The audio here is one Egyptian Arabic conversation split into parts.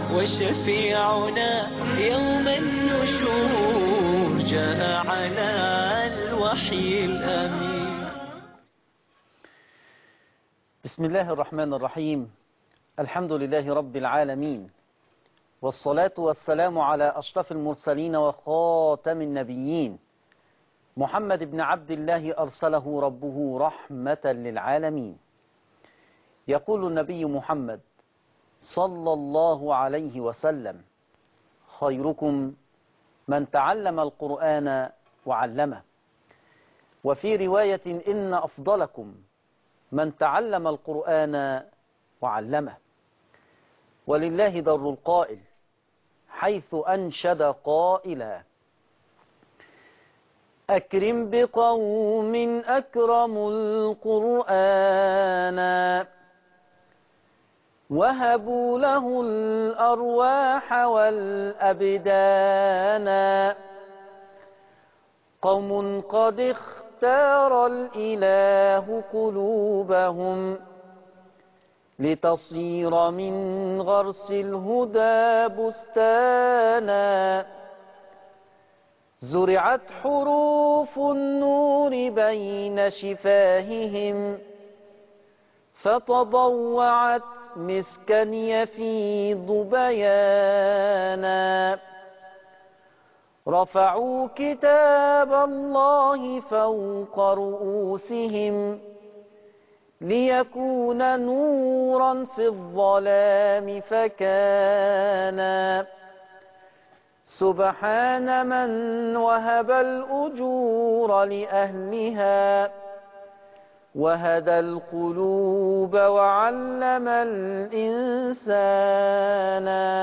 وشفيعنا يوم النشور جاء على الوحي الأمين بسم الله الرحمن الرحيم الحمد لله رب العالمين والصلاة والسلام على أشرف المرسلين وخاتم النبيين محمد بن عبد الله أرسله ربه رحمة للعالمين يقول النبي محمد صلى الله عليه وسلم خيركم من تعلم القرآن وعلمه وفي رواية إن أفضلكم من تعلم القرآن وعلمه ولله در القائل حيث أنشد قائلا أكرم بقوم أكرموا القرآن وهبوا له الأرواح والأبدان قوم قد اختار الإله قلوبهم لتصير من غرس الهدى بستانا زرعت حروف النور بين شفاههم فتضوعت مسكا يفيض بيانا رفعوا كتاب الله فوق رؤوسهم ليكون نورا في الظلام فكان سبحان من وهب الأجور لأهلها وهدى القلوب وعلم الإنسان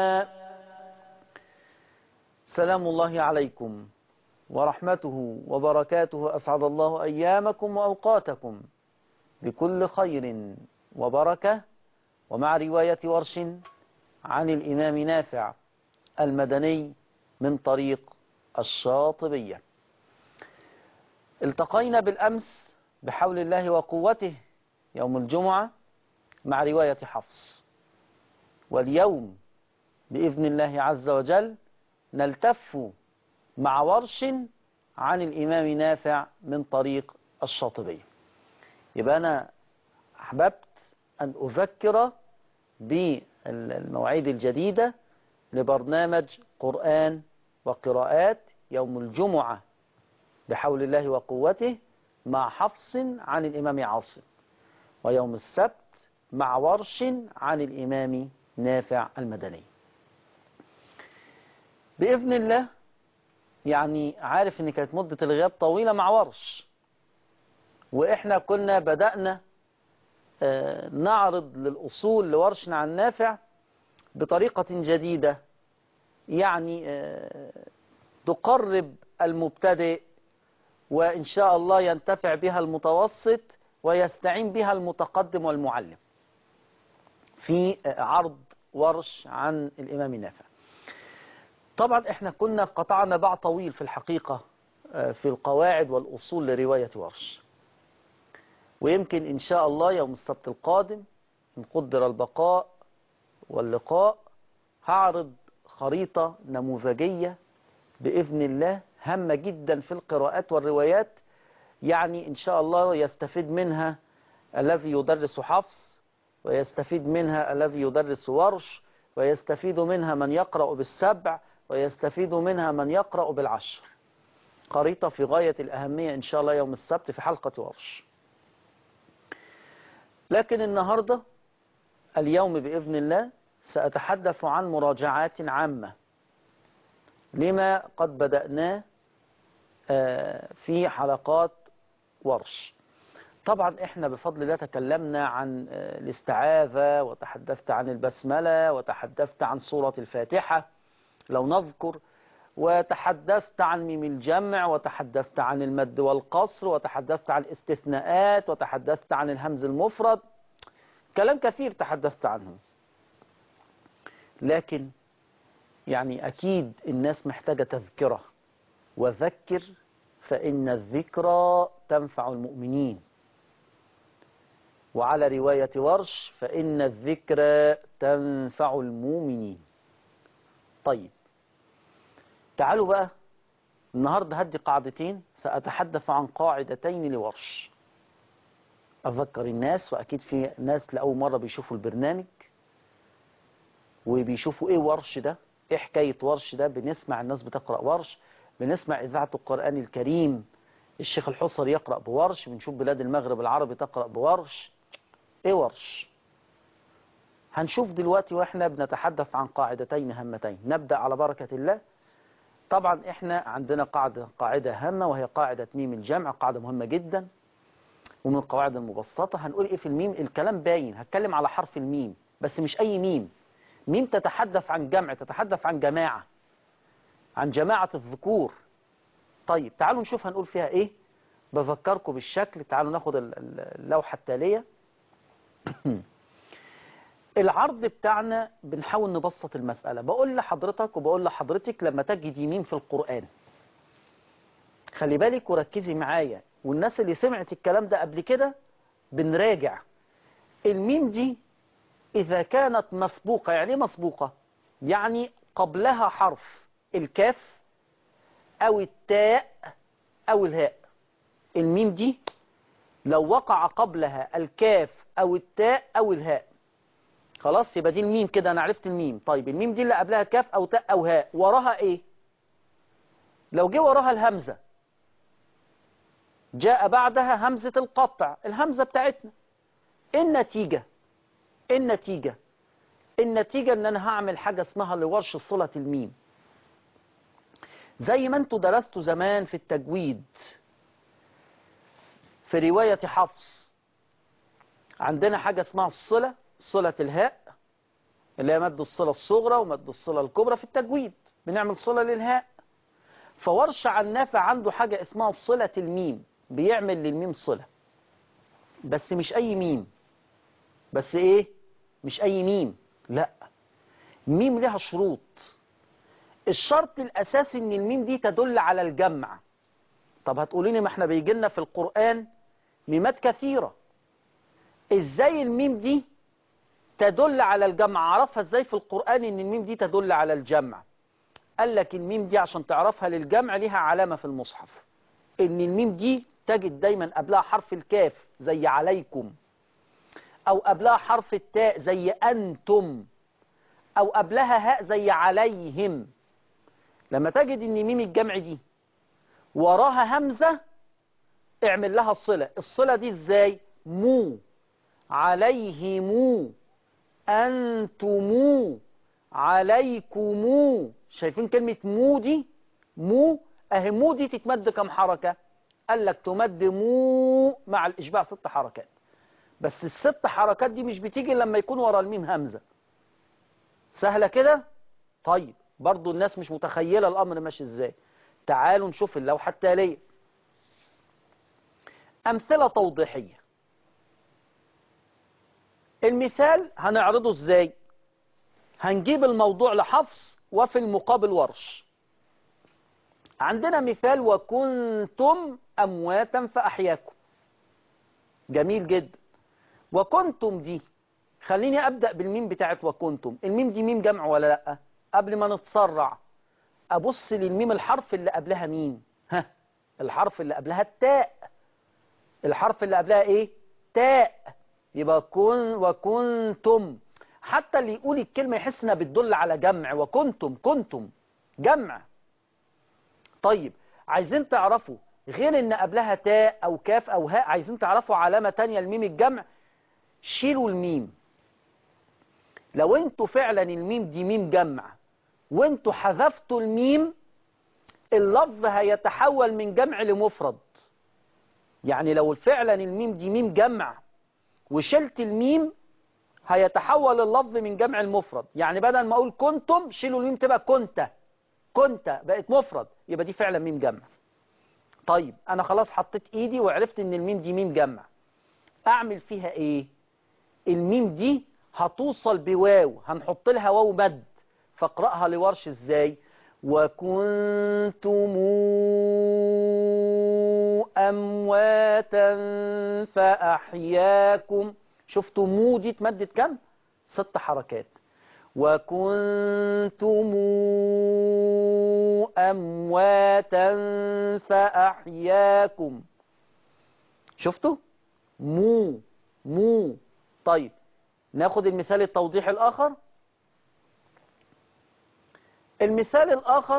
سلام الله عليكم ورحمته وبركاته أسعد الله أيامكم وأوقاتكم بكل خير وبركة ومع رواية ورش عن الإمام نافع المدني من طريق الشاطبية التقينا بالأمس بحول الله وقوته يوم الجمعة مع رواية حفص واليوم بإذن الله عز وجل نلتف مع ورش عن الإمام نافع من طريق الشاطبية يبقى أنا أحببت أن أذكر بالمواعيد الجديدة لبرنامج قرآن وقراءات يوم الجمعة بحول الله وقوته مع حفص عن الإمام عاصم ويوم السبت مع ورش عن الإمام نافع المدني بإذن الله يعني عارف ان كانت مدة الغياب طويلة مع ورش وإحنا كنا بدأنا نعرض للأصول لورش عن نافع بطريقة جديدة يعني تقرب المبتدئ وإن شاء الله ينتفع بها المتوسط ويستعين بها المتقدم والمعلم في عرض ورش عن الإمام نافع طبعا احنا كنا قطعنا باع طويل في الحقيقة في القواعد والأصول لرواية ورش ويمكن إن شاء الله يوم السبت القادم إن قدر البقاء واللقاء هعرض خريطة نموذجية بإذن الله هامة جدا في القراءات والروايات يعني إن شاء الله يستفيد منها الذي يدرس حفص ويستفيد منها الذي يدرس ورش ويستفيد منها من يقرأ بالسبع ويستفيد منها من يقرأ بالعشر خريطة في غاية الأهمية إن شاء الله يوم السبت في حلقة ورش لكن النهاردة اليوم بإذن الله سأتحدث عن مراجعات عامة لما قد بدأناه في حلقات ورش طبعا احنا بفضل الله تكلمنا عن الاستعاذة وتحدثت عن البسملة وتحدثت عن سورة الفاتحة لو نذكر وتحدثت عن ميم الجمع وتحدثت عن المد والقصر وتحدثت عن الاستثناءات وتحدثت عن الهمز المفرد كلام كثير تحدثت عنه لكن يعني أكيد الناس محتاجة تذكرة وذكر فإن الذكرى تنفع المؤمنين وعلى رواية ورش فإن الذكرى تنفع المؤمنين طيب تعالوا بقى النهاردة هدي قاعدتين سأتحدث عن قاعدتين لورش أذكر الناس وأكيد في ناس لأول مرة بيشوفوا البرنامج وبيشوفوا إيه ورش ده إيه حكاية ورش ده بنسمع الناس بتقرأ ورش بنسمع إذاعة القرآن الكريم الشيخ الحصري يقرأ بورش بنشوف بلاد المغرب العربي تقرأ بورش إيه ورش هنشوف دلوقتي وإحنا بنتحدث عن قاعدتين هامتين نبدأ على بركة الله طبعا إحنا عندنا قاعدة قاعدة هامة وهي قاعدة ميم الجمع قاعدة مهمة جدا ومن القواعد المبسطة هنقول إيه في الميم الكلام باين هتكلم على حرف الميم بس مش أي ميم ميم تتحدث عن جمع تتحدث عن جماعة عن جماعة الذكور طيب تعالوا نشوف هنقول فيها إيه بذكركم بالشكل تعالوا ناخد اللوحة التالية العرض بتاعنا بنحاول نبسط المسألة بقول لحضرتك وبقول لحضرتك لما تجد يمين في القرآن خلي بالك وركزي معايا والناس اللي سمعت الكلام ده قبل كده بنراجع الميم دي إذا كانت مسبوقة يعني ايه مسبوقة يعني قبلها حرف الكاف أو التاء أو الهاء الميم دي لو وقع قبلها الكاف أو التاء أو الهاء خلاص يبقى دي الميم كده أنا عرفت الميم طيب الميم دي اللي قبلها كاف أو تاء أو هاء وراها إيه لو جه وراها الهمزة جاء بعدها همزة القطع الهمزة بتاعتنا النتيجة النتيجة النتيجة ان انا هعمل حاجة اسمها لورش صلة الميم زي ما انتوا درستوا زمان في التجويد في رواية حفص عندنا حاجة اسمها الصلة صلة الهاء اللي هي مد الصلة الصغرى ومد الصلة الكبرى في التجويد بنعمل صلة للهاء فورش عن نافع عنده حاجة اسمها صلة الميم بيعمل للميم صلة بس مش أي ميم بس إيه مش أي ميم لا ميم لها شروط الشرط الأساسي إن الميم دي تدل على الجمع طب هتقوليني ما احنا بيجي لنا في القرآن ميمات كثيرة ازاي الميم دي تدل على الجمع عرفها ازاي في القرآن ان الميم دي تدل على الجمع قال لك الميم دي عشان تعرفها للجمع ليها علامة في المصحف ان الميم دي تجد دايما قبلها حرف الكاف زي عليكم او قبلها حرف التاء زي انتم او قبلها هاء زي عليهم لما تجد ان ميم الجمع دي وراها همزة اعمل لها الصلة الصلة دي ازاي مو عليهم انتم عليكم شايفين كلمة مو دي مو اهي مو دي تتمد كم حركة قال لك تمد مو مع الاشباع ست حركات بس الست حركات دي مش بتيجي لما يكون ورا الميم همزة سهلة كده طيب برضو الناس مش متخيلة الامر ماشي ازاي تعالوا نشوف اللوحة التالية امثلة توضيحية المثال هنعرضه ازاي هنجيب الموضوع لحفص وفي المقابل ورش عندنا مثال وكنتم أمواتا فأحياكم جميل جدا وكنتم دي خليني أبدأ بالميم بتاعت وكنتم الميم دي ميم جمع ولا لأ قبل ما نتسرع أبص للميم الحرف اللي قبلها مين ها الحرف اللي قبلها التاء الحرف اللي قبلها ايه تاء يبقى كن وكنتم حتى اللي يقول الكلمة يحس انها بتدل على جمع وكنتم كنتم جمع طيب عايزين تعرفوا غير ان قبلها تاء او كاف او هاء عايزين تعرفوا علامة تانية الميم الجمع شيلوا الميم لو انتوا فعلا الميم دي ميم جمع وانتوا حذفتوا الميم اللفظ هيتحول من جمع لمفرد يعني لو فعلا الميم دي ميم جمع وشلت الميم هيتحول اللفظ من جمع المفرد يعني بدل ما اقول كنتم شيلوا الميم تبقى كنت كنت بقت مفرد يبقى دي فعلا ميم جمع طيب انا خلاص حطيت ايدي وعرفت ان الميم دي ميم جمع اعمل فيها ايه الميم دي هتوصل بواو هنحط لها واو مد فاقرأها لورش ازاي وكنتم أمواتا فأحياكم شفتوا مو دي اتمدت كم ست حركات وكنتم أمواتا فأحياكم شفتوا مو مو طيب ناخد المثال التوضيح الآخر المثال الآخر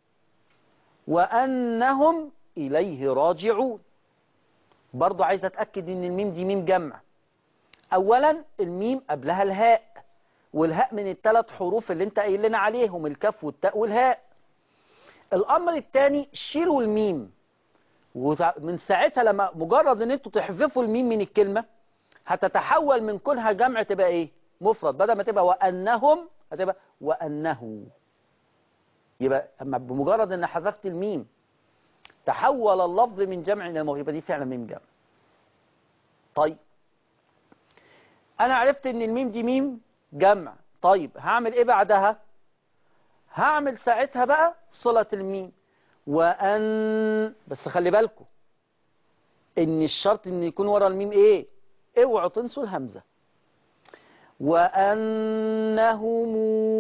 وأنهم إليه راجعون برضو عايز أتأكد إن الميم دي ميم جمع أولا الميم قبلها الهاء والهاء من الثلاث حروف اللي انت قايل لنا عليهم الكاف والتاء والهاء الأمر الثاني شيلوا الميم ومن ساعتها لما مجرد ان انتوا تحذفوا الميم من الكلمة هتتحول من كونها جمع تبقى ايه مفرد بدل ما تبقى وأنهم هتبقى وأنه يبقى اما بمجرد ان حذفت الميم تحول اللفظ من جمع الى مفرد يبقى دي فعلا ميم جمع طيب انا عرفت ان الميم دي ميم جمع طيب هعمل ايه بعدها هعمل ساعتها بقى صلة الميم وأن بس خلي بالكم ان الشرط ان يكون ورا الميم ايه اوعوا تنسوا الهمزة وأنهم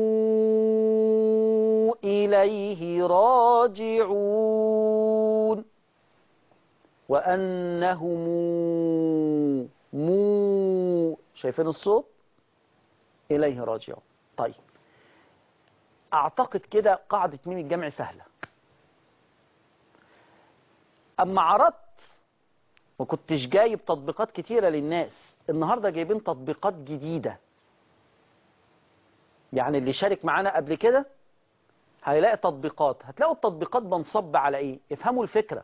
إليه راجعون وأنهم مو شايفين الصوت إليه راجعون طيب أعتقد كده قاعدة ميم الجمع سهلة أما عرضت ما كنتش جايب تطبيقات كتيرة للناس النهاردة جايبين تطبيقات جديدة يعني اللي شارك معانا قبل كده هيلاقي تطبيقات هتلاقوا التطبيقات بنصب على ايه افهموا الفكرة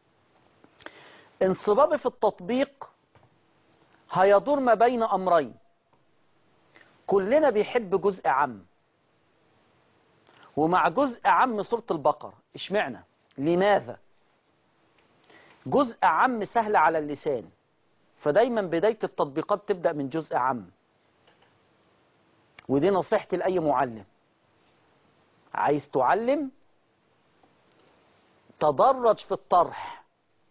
انصبابي في التطبيق هيدور ما بين امرين كلنا بيحب جزء عام ومع جزء عام سورة البقرة اشمعنى لماذا جزء عام سهل على اللسان فدايما بداية التطبيقات تبدأ من جزء عام ودي نصيحتي لأي معلم عايز تعلم تدرج في الطرح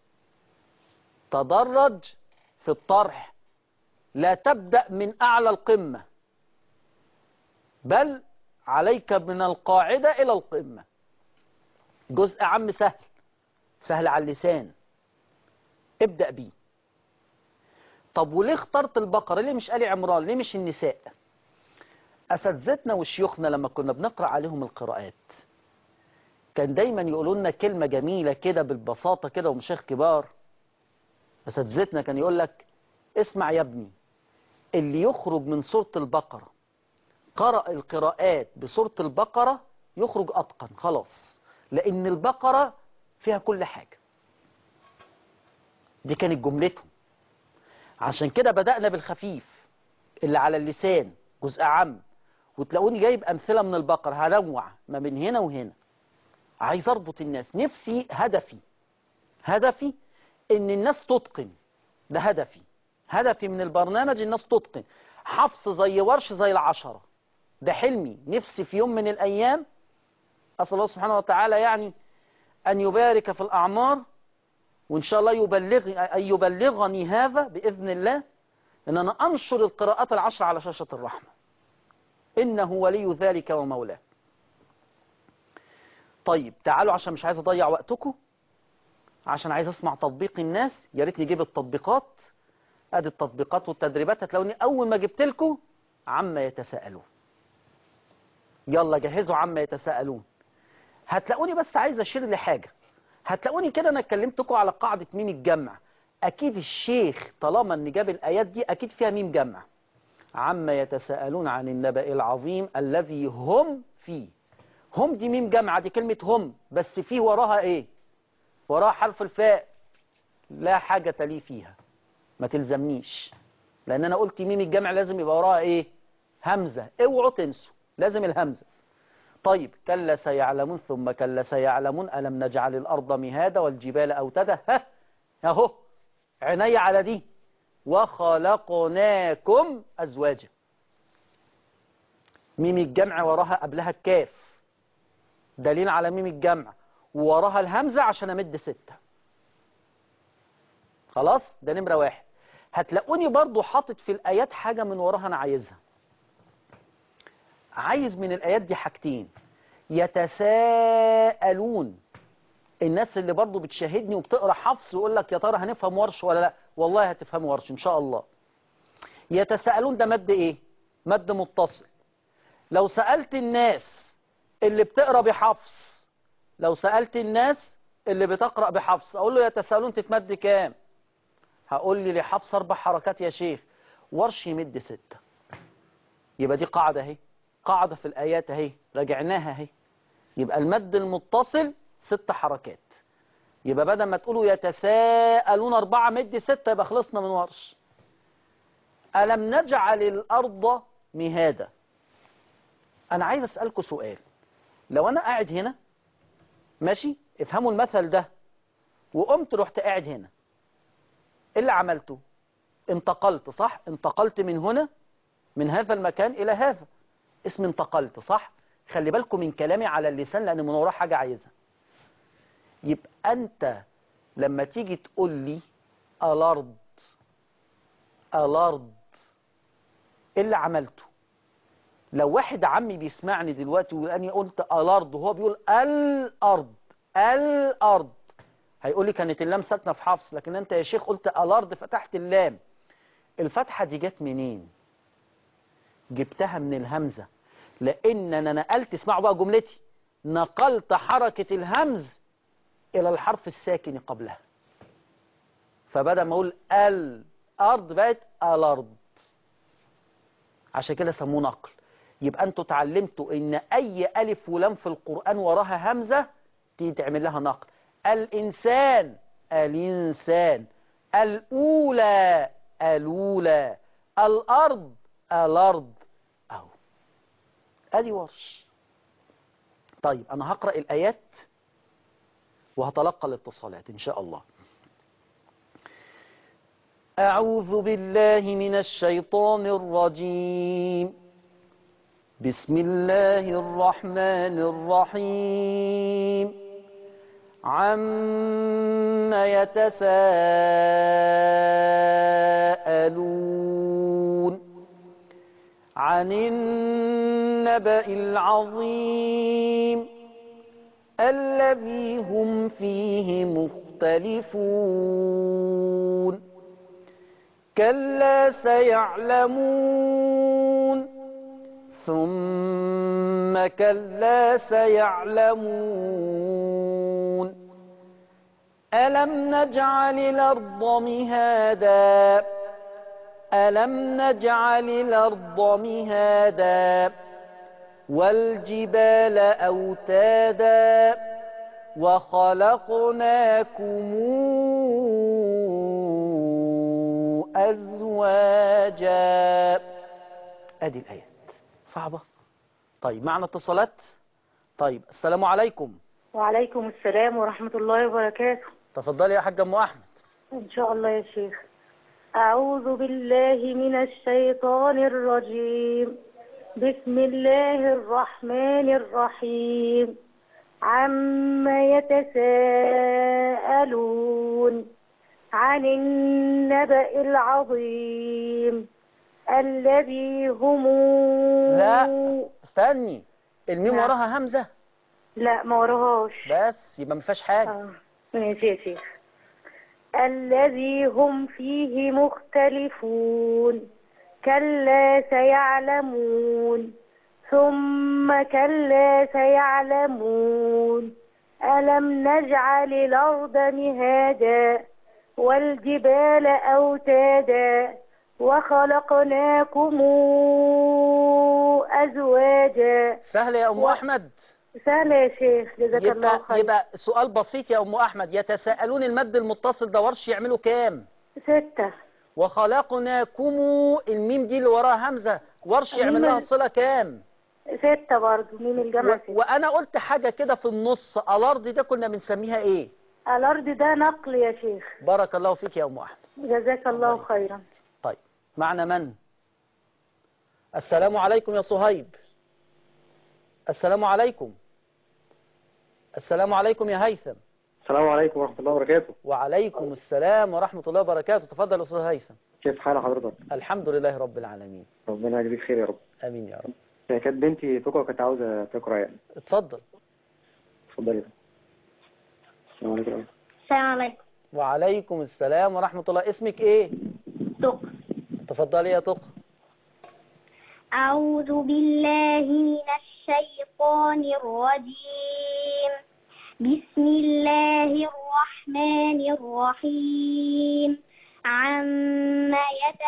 تدرج في الطرح لا تبدأ من أعلى القمة بل عليك من القاعدة إلى القمة جزء عام سهل سهل على اللسان ابدأ بيه طب وليه اخترت البقرة ليه مش آل عمران ليه مش النساء أساتذتنا وشيوخنا لما كنا بنقرأ عليهم القراءات كان دايما يقولوا لنا كلمة جميلة كده بالبساطة كده ومشايخ كبار أساتذتنا كان يقول لك اسمع يا ابني اللي يخرج من سورة البقرة قرأ القراءات بسورة البقرة يخرج أتقن خلاص لأن البقرة فيها كل حاجة دي كانت جملتهم عشان كده بدأنا بالخفيف اللي على اللسان جزء عام وتلاقوني جايب أمثلة من البقرة هنوع ما بين هنا وهنا عايز أربط الناس نفسي هدفي هدفي إن الناس تتقن ده هدفي هدفي من البرنامج الناس تتقن حفظ زي ورش زي العشرة ده حلمي نفسي في يوم من الأيام أسأل الله سبحانه وتعالى يعني أن يبارك في الأعمار وإن شاء الله يبلغ أن يبلغني هذا بإذن الله أن أنا أنشر القراءات العشر على شاشة الرحمة إنه ولي ذلك ومولاه طيب تعالوا عشان مش عايز أضيع وقتكم عشان عايز أسمع تطبيق الناس يا ريت نجيب التطبيقات ادي التطبيقات والتدريبات هتلاقوني أول ما جبت لكم عما يتساءلون يلا جهزوا عما يتساءلون هتلاقوني بس عايز أشير لحاجة هتلاقوني كده أنا اتكلمتكم على قاعدة ميم الجمع أكيد الشيخ طالما أن جاب الآيات دي أكيد فيها ميم جمع عما يتساءلون عن النبأ العظيم الذي هم فيه هم دي ميم جمع دي كلمة هم بس فيه وراها ايه وراها حرف الفاء لا حاجة لي فيها ما تلزمنيش لان انا قلت ميم الجمع لازم يبقى وراها ايه همزة اوعوا تنسوا لازم الهمزة طيب كلا سيعلمون ثم كلا سيعلمون ألم نجعل الأرض مهادا والجبال أوتدا ها اهو عيني على دي وخلقناكم أزواجا ميم الجمع وراها قبلها الكاف دليل على ميم الجمع ووراها الهمزة عشان أمد ستة خلاص ده نمرة واحد هتلاقوني برضو حاطط في الآيات حاجة من وراها أنا عايزها عايز من الآيات دي حاجتين يتساءلون الناس اللي برضو بتشاهدني وبتقرا حفص ويقول لك يا ترى هنفهم ورش ولا لا والله هتفهموا ورش ان شاء الله يتساءلون ده مد ايه مد متصل لو سألت الناس اللي بتقرا بحفص لو سألت الناس اللي بتقرأ بحفص اقول له يتساءلون تتمد كام هقول لي لحفص اربع حركات يا شيخ ورش يمد ستة يبقى دي قاعدة اهي قاعدة في الآيات اهي راجعناها اهي يبقى المد المتصل ست حركات يبقى بدل ما تقولوا يتساءلون أربعة مد ستة يبقى خلصنا من ورش ألم نجعل الأرض مهادا أنا عايز أسألكوا سؤال لو أنا قاعد هنا ماشي افهموا المثل ده وقمت رحت قاعد هنا إيه اللي عملته انتقلت صح انتقلت من هنا من هذا المكان إلى هذا اسم انتقلت صح خلي بالكم من كلامي على اللسان لأن من وراه حاجة عايزها يبقى أنت لما تيجي تقول لي الأرض الأرض إيه اللي عملته لو واحد عمي بيسمعني دلوقتي وأني قلت الأرض وهو بيقول الأرض الأرض هيقول لي كانت اللام ساكنة في حفص لكن أنت يا شيخ قلت الأرض فتحت اللام الفتحة دي جت منين جبتها من الهمزة لأن أنا نقلت اسمعوا بقى جملتي نقلت حركة الهمز إلى الحرف الساكن قبلها فبدل ما أقول الأرض بقت الأرض عشان كده سموه نقل يبقى أنتوا اتعلمتوا إن أي ألف ولام في القرآن وراها همزة تيجي تعمل لها نقل الإنسان الإنسان الأولى الأولى الأرض الأرض أهو أدي ورش طيب أنا هقرأ الآيات وهتلقى الاتصالات إن شاء الله أعوذ بالله من الشيطان الرجيم بسم الله الرحمن الرحيم عم يتساءلون عن النبأ العظيم الذي هم فيه مختلفون كلا سيعلمون ثم كلا سيعلمون ألم نجعل الأرض مهادا ألم نجعل الأرض مهادا والجبال أوتادا وخلقناكم أزواجا أدي الآيات صعبة طيب معنا اتصالات طيب السلام عليكم وعليكم السلام ورحمة الله وبركاته تفضلي يا حاج أم أحمد إن شاء الله يا شيخ أعوذ بالله من الشيطان الرجيم بسم الله الرحمن الرحيم عم يتساءلون عن النبأ العظيم الذي هم لا استني الميم نعم. وراها همزة لا ما وراهاش بس يبقى ما فيهاش حاجة آه، ماشي يا شيخ الذي هم فيه مختلفون كلا سيعلمون ثم كلا سيعلمون ألم نجعل الأرض مهادا والجبال أوتادا وخلقناكم أزواجا سهل يا أم و- أحمد سهل يا شيخ جزاك الله يبقى, خير يبقى سؤال بسيط يا أم أحمد يتساءلون المد المتصل ده ورش يعملوا كام ستة وخلقناكم الميم دي اللي وراها همزة ورش يعمل الميم لها ال- صلة كام ستة برضه ميم الجمع و... ستة وأنا قلت حاجة كده في النص الأرض ده كنا بنسميها إيه الأرض ده نقل يا شيخ بارك الله فيك يا أم أحمد جزاك الله خيرا طيب معنا من السلام عليكم يا صهيب السلام عليكم السلام عليكم يا هيثم السلام عليكم ورحمة الله وبركاته وعليكم السلام ورحمة الله وبركاته تفضل يا أستاذ هيثم كيف حال حضرتك؟ الحمد لله رب العالمين ربنا يجزيك خير يا رب آمين يا رب كانت بنتي تقرأ كانت عاوزة تقرأ يعني اتفضل اتفضلي السلام عليكم السلام عليكم وعليكم السلام ورحمة الله اسمك ايه دق تفضلي يا تقى أعوذ بالله من الشيطان الرجيم بسم الله الرحمن الرحيم عما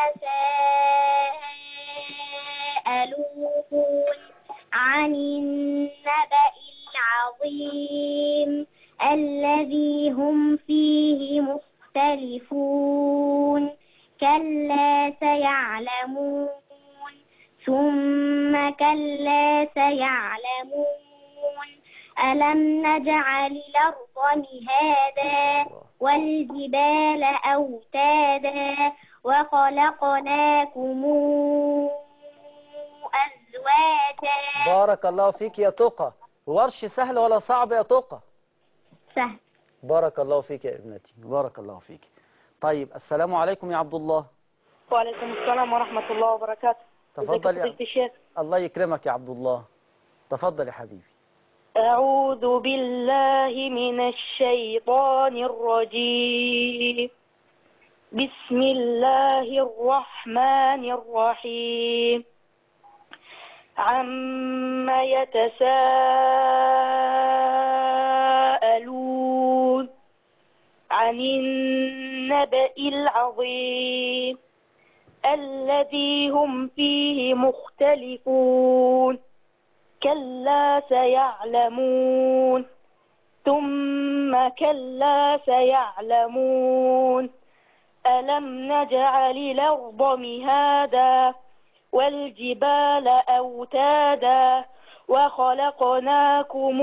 يتساءلون عن النبأ العظيم الذي هم فيه مختلفون كلا سيعلمون ثم كلا سيعلمون ألم نجعل الأرض مهادا والجبال أوتادا وخلقناكم أزواجا بارك الله فيك يا تقى ورش سهل ولا صعب يا تقى سهل بارك الله فيك يا ابنتي بارك الله فيك طيب السلام عليكم يا عبد الله وعليكم السلام ورحمة الله وبركاته تفضل ازيك يا يا فضيلة الشيخ الله يكرمك يا عبد الله تفضل يا حبيبي أعوذ بالله من الشيطان الرجيم بسم الله الرحمن الرحيم عما يتساءلون عن النبأ العظيم الذي هم فيه مختلفون كلا سيعلمون ثم كلا سيعلمون ألم نجعل الأرض مهادا والجبال أوتادا وخلقناكم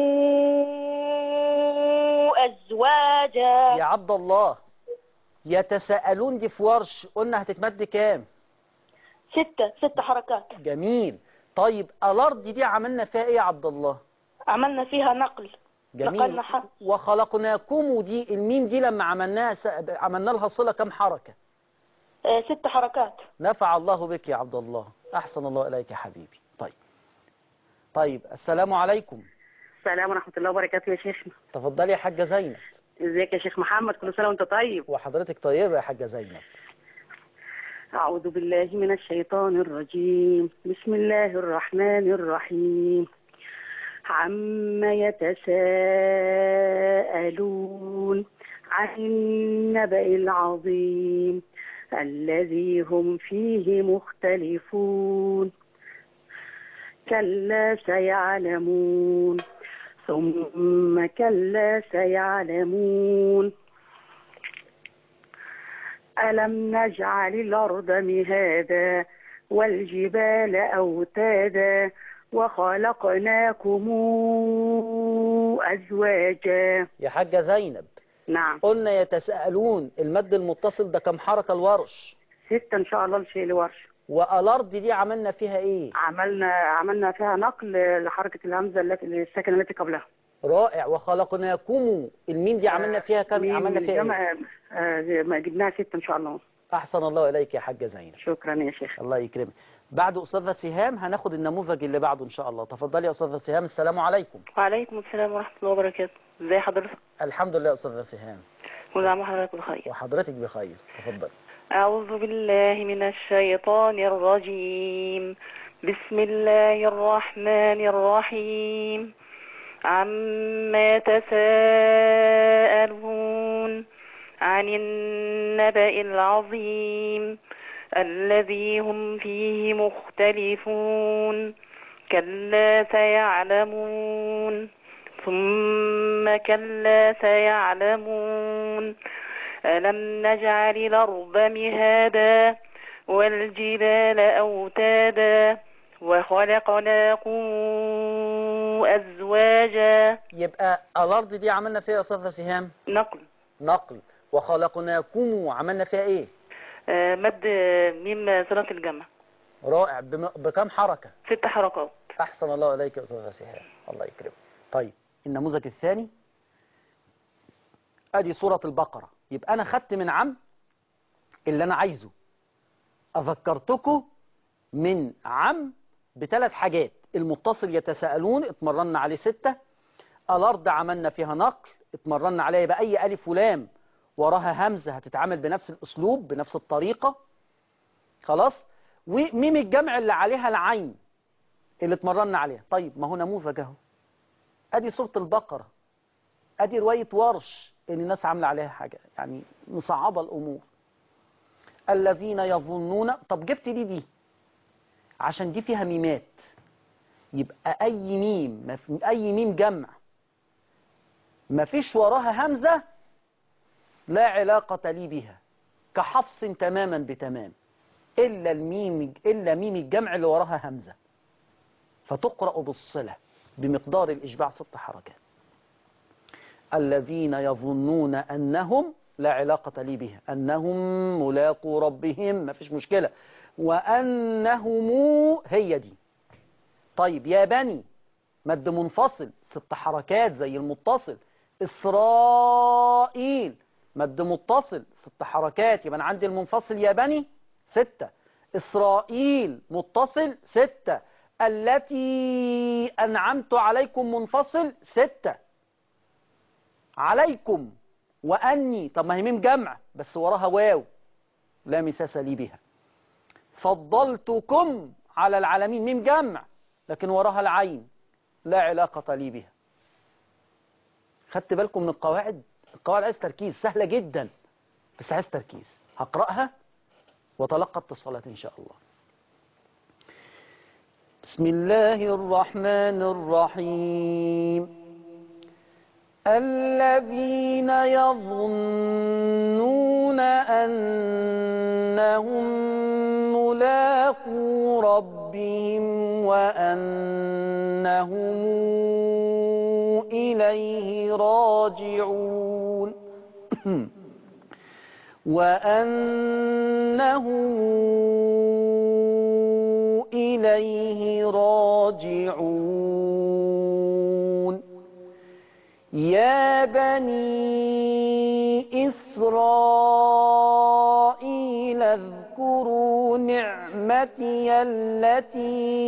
أزواجا يا عبد الله يتساءلون دي في ورش قلنا هتتمد كام ستة ست حركات جميل طيب الارض دي عملنا فيها ايه يا عبد الله عملنا فيها نقل جميل نقلنا حرف وخلقناكم دي الميم دي لما عملناها س... عملنا لها صله كام حركه آه، ست حركات نفع الله بك يا عبد الله احسن الله اليك يا حبيبي طيب طيب السلام عليكم السلام ورحمة الله وبركاته يا شيخنا تفضلي يا حاجه زينب ازيك يا شيخ محمد كل سنة وانت طيب وحضرتك طيبه يا حاجه زينب أعوذ بالله من الشيطان الرجيم بسم الله الرحمن الرحيم عما يتساءلون عن النبأ العظيم الذي هم فيه مختلفون كلا سيعلمون ثم كلا سيعلمون ألم نجعل الأرض مهادا والجبال أوتادا وخلقناكم أزواجا يا حاجه زينب نعم قلنا يتساءلون المد المتصل ده كم حركه الورش ستة إن شاء الله نشيل ورش والارض دي عملنا فيها ايه عملنا عملنا فيها نقل لحركة الهمزة التي الساكنة التي قبلها رائع وخلقناكم الميم دي عملنا فيها كم ميم عملنا فيها ايه جمع- آه، ما جبناها ستة إن شاء الله احسن الله اليك يا حاجه زينب شكرا يا شيخ الله يكرمك بعد استاذه سهام هناخد النموذج اللي بعده ان شاء الله تفضلي يا استاذه سهام السلام عليكم وعليكم السلام ورحمة الله وبركاته ازي حضرتك الحمد لله يا استاذه سهام كل عام وحضرتك بخير وحضرتك بخير تفضل أعوذ بالله من الشيطان الرجيم بسم الله الرحمن الرحيم عما يتساءلون عن النبأ العظيم الذي هم فيه مختلفون كلا سيعلمون ثم كلا سيعلمون ألم نجعل الأرض مهادا والجبال أوتادا وخلقناكم أزواجا يبقى الارض دي عملنا فيها يا استاذه سهام نقل نقل وخلقناكم عملنا فيها ايه آه، مد ميم صلة الجمع رائع بم... بكم حركه ست حركات احسن الله اليك يا استاذه سهام الله يكرمك طيب النموذج الثاني ادي سوره البقره يبقى انا خدت من عم اللي انا عايزه اذكرتكم من عم بثلاث حاجات المتصل يتساءلون اتمرنا عليه ستة الأرض عملنا فيها نقل اتمرنا عليها يبقى أي ألف ولام وراها همزة هتتعامل بنفس الأسلوب بنفس الطريقة خلاص وميم الجمع اللي عليها العين اللي اتمرنا عليها طيب ما هو نموذج اهو ادي سورة البقرة ادي رواية ورش ان الناس عاملة عليها حاجة يعني مصعبة الامور الذين يظنون طب جبت دي دي عشان دي فيها ميمات يبقى اي ميم ما في- اي ميم جمع ما فيش وراها همزة لا علاقة لي بها كحفص تماما بتمام إلا الميم إلا ميم الجمع اللي وراها همزة فتقرأ بالصلة بمقدار الإشباع ست حركات الذين يظنون أنهم لا علاقة لي بها أنهم ملاقوا ربهم ما فيش مشكلة وأنهم هي دي طيب يا بني مد منفصل ست حركات زي المتصل إسرائيل مد متصل ست حركات يبقى أنا عندي المنفصل يا بني ستة إسرائيل متصل ستة التي أنعمت عليكم منفصل ستة عليكم وأني طب ما هي ميم جمع بس وراها واو لا مساس لي بها فضلتكم على العالمين ميم جمع لكن وراها العين لا علاقة لي بها خدت بالكم من القواعد القواعد عايز تركيز سهلة جدا بس عايز تركيز هقرأها وتلقى اتصالات إن شاء الله بسم الله الرحمن الرحيم الذين يظنون أنهم ملاقو ربهم وأنهم إليه راجعون وأنهم إليه راجعون يا بني إسرائيل اذكروا نعمتي التي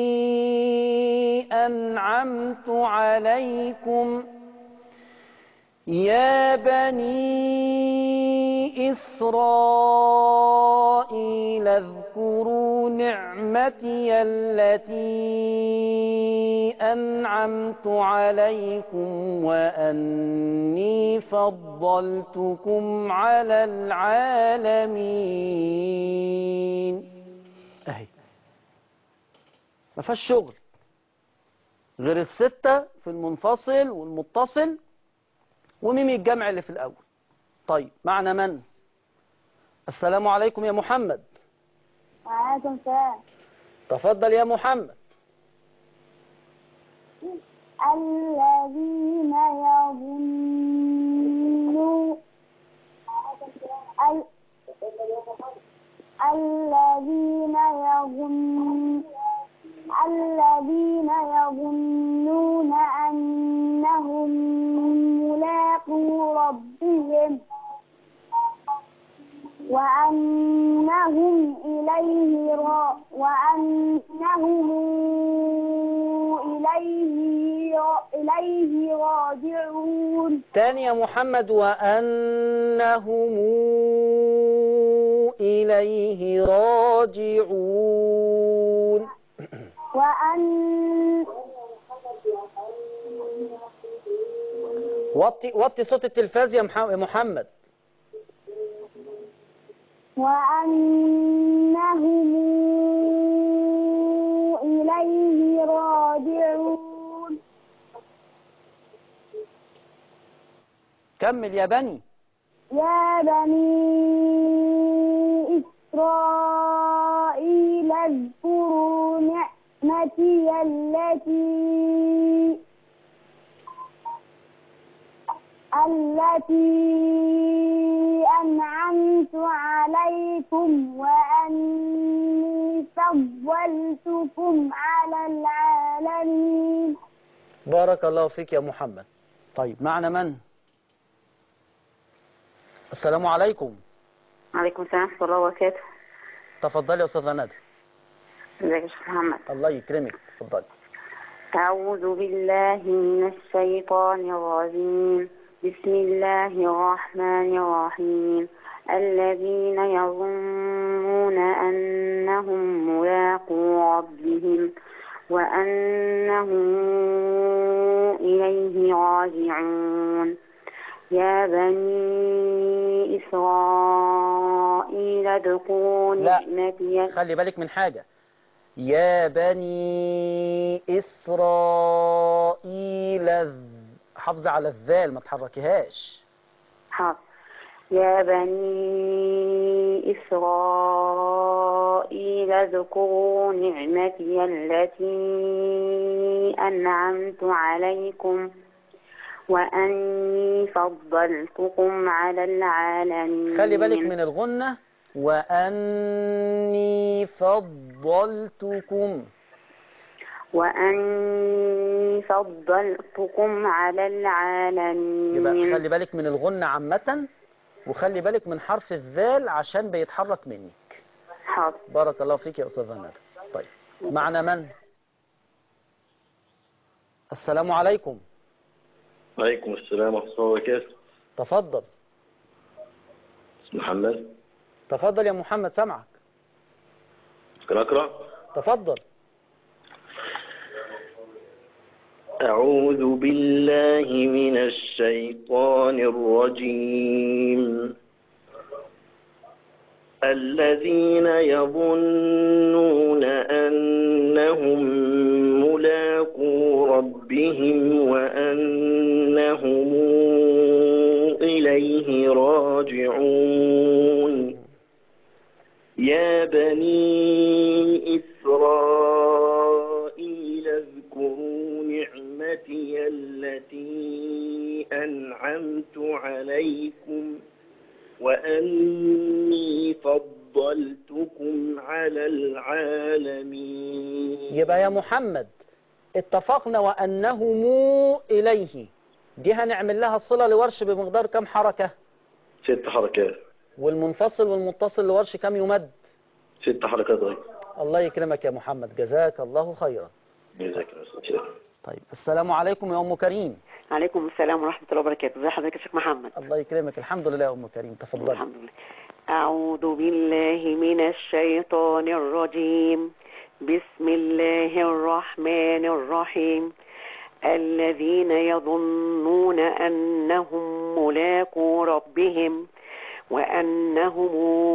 أنعمت عليكم يا بني إسرائيل اذكروا نعمتي التي أنعمت عليكم وأني فضلتكم على العالمين أهي ما فيهاش شغل غير الستة في المنفصل والمتصل وميم الجمع اللي في الأول طيب معنى من السلام عليكم يا محمد وعليكم السلام تفضل يا محمد الذين يظنون ال... الذين يظن الذين يظنون أنهم ملاقو ربهم وأنهم إليه را وأنهم إليه إليه راجعون تاني يا محمد وأنهم إليه راجعون وأن وطي وطي صوت التلفاز يا مح- يا محمد وأنهم إليه راجعون كمل يا بني يا بني إسرائيل اذكروا نعمتي التي التي أنعمت عليكم وأني فضلتكم على العالمين بارك الله فيك يا محمد طيب معنى من السلام عليكم عليكم السلام ورحمة الله وبركاته تفضلي يا أستاذة ندى ازيك يا شيخ محمد الله يكرمك اتفضلي أعوذ بالله من الشيطان الرجيم بسم الله الرحمن الرحيم الذين يظنون أنهم ملاقو ربهم وأنهم إليه راجعون يا بني إسرائيل اذكروا لا. نعمتي خلي بالك من حاجة يا بني إسرائيل الذ- حافظة على الذال ما تحركيهاش حاضر يا بني إسرائيل اذكروا نعمتي التي أنعمت عليكم وأني فضلتكم على العالمين خلي بالك من الغنة وأني فضلتكم وأني فضلتكم على العالمين يبقى خلي بالك من الغنة عامة وخلي بالك من حرف الذال عشان بيتحرك منك حاضر بارك الله فيك يا أستاذة ندى طيب معنا من السلام عليكم وعليكم السلام ورحمة الله وبركاته تفضل محمد تفضل يا محمد سامعك ممكن أقرأ تفضل أعوذ بالله من الشيطان الرجيم الذين يظنون أنهم ملاقو ربهم وأنهم إليه راجعون يا بني إسرائيل اذكروا نعمتي التي أنعمت عليكم وأني فضلتكم على العالمين يبقى يا محمد اتفقنا وأنهم إليه دي هنعمل لها صلة لورش بمقدار كم حركة ست حركات والمنفصل والمتصل لورش كم يمد ست حركات غير الله يكرمك يا محمد جزاك الله خيرا جزاك الله خير طيب السلام عليكم يا أم كريم عليكم السلام ورحمة الله وبركاته ازي حضرتك يا شيخ محمد الله يكرمك الحمد لله يا أم كريم تفضلي الحمد لله أعوذ بالله من الشيطان الرجيم بسم الله الرحمن الرحيم الذين يظنون أنهم ملاقو ربهم وأنهم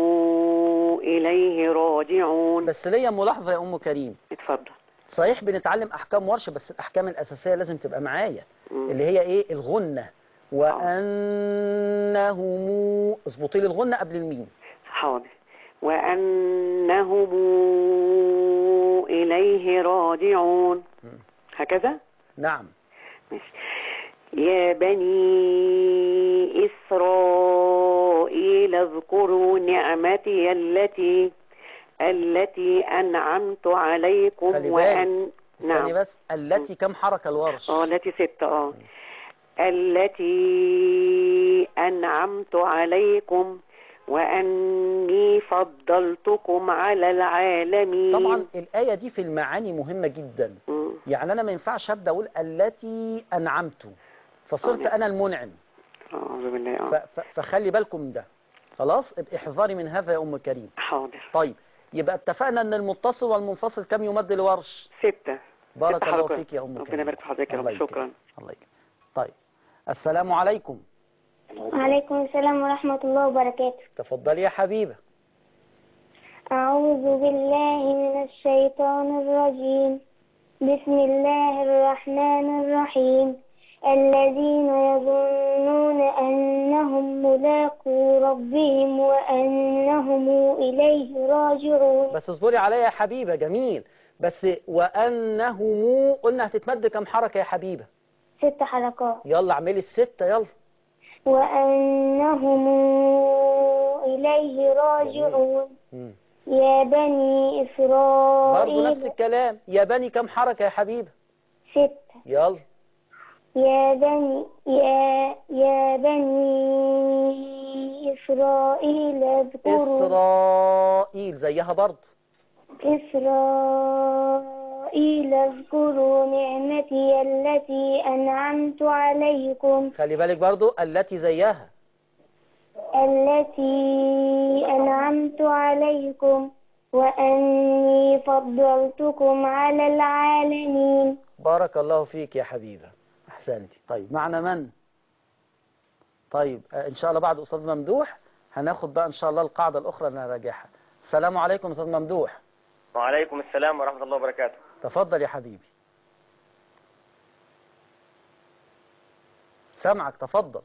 إليه راجعون بس ليا ملاحظة يا أم كريم اتفضل صحيح بنتعلم أحكام ورش بس الأحكام الأساسية لازم تبقى معايا مم. اللي هي إيه الغنة وأنهم اظبطي لي الغنة قبل الميم حاضر وأنهم إليه راجعون هكذا نعم ماشي. يا بني إسرائيل اذكروا نعمتي التي التي أنعمت عليكم خلي بالك. وأن استني نعم بس التي كم حركة الورش اه التي ستة اه التي أنعمت عليكم وأني فضلتكم على العالمين طبعا الآية دي في المعاني مهمة جدا مم. يعني أنا ما ينفعش أبدأ أقول التي أنعمت فصرت آه. أنا المنعم أعوذ بالله ف- اه ف- فخلي بالكم من ده خلاص ابقى احذري من هذا يا أم كريم حاضر طيب يبقى اتفقنا أن المتصل والمنفصل كم يمد لورش ستة بارك ست الله حركات. فيك يا أم كريم ربنا يبارك في حضرتك يا الله رب يكرمك. شكرا الله يكرمك طيب السلام عليكم وعليكم السلام ورحمة الله وبركاته تفضلي يا حبيبة أعوذ بالله من الشيطان الرجيم بسم الله الرحمن الرحيم الذين يظنون أنهم ملاقو ربهم وأنهم إليه راجعون بس اصبري عليا يا حبيبة جميل بس وأنهم قلنا هتتمد كم حركة يا حبيبة ست حركات يلا اعملي الستة يلا وأنهم إليه راجعون مم. يا بني برضه نفس إسرائيل الكلام يا بني كم حركة يا حبيبة ستة يلا يا بني يا يا بني إسرائيل اذكروا إسرائيل زيها برضه إسرائيل اذكروا نعمتي التي أنعمت عليكم خلي بالك برضو التي زيها التي أنعمت عليكم وأني فضلتكم على العالمين بارك الله فيك يا حبيبة أحسنتي طيب معنا من طيب آه، إن شاء الله بعد أستاذ ممدوح هناخد بقى إن شاء الله القاعدة الأخرى اللي نراجعها السلام عليكم أستاذ ممدوح وعليكم السلام ورحمة الله وبركاته تفضل يا حبيبي سامعك تفضل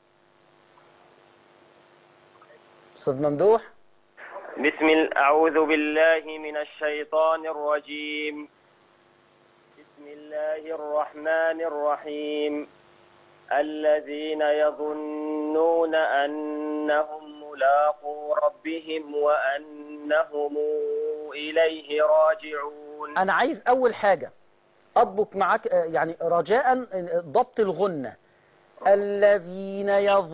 أستاذ ممدوح بسم ال- أعوذ بالله من الشيطان الرجيم بسم الله الرحمن الرحيم الذين يظنون أنهم ملاقو ربهم وأنهم إليه راجعون أنا عايز أول حاجة أضبط معاك آه، يعني رجاء آه، ضبط الغنة الذين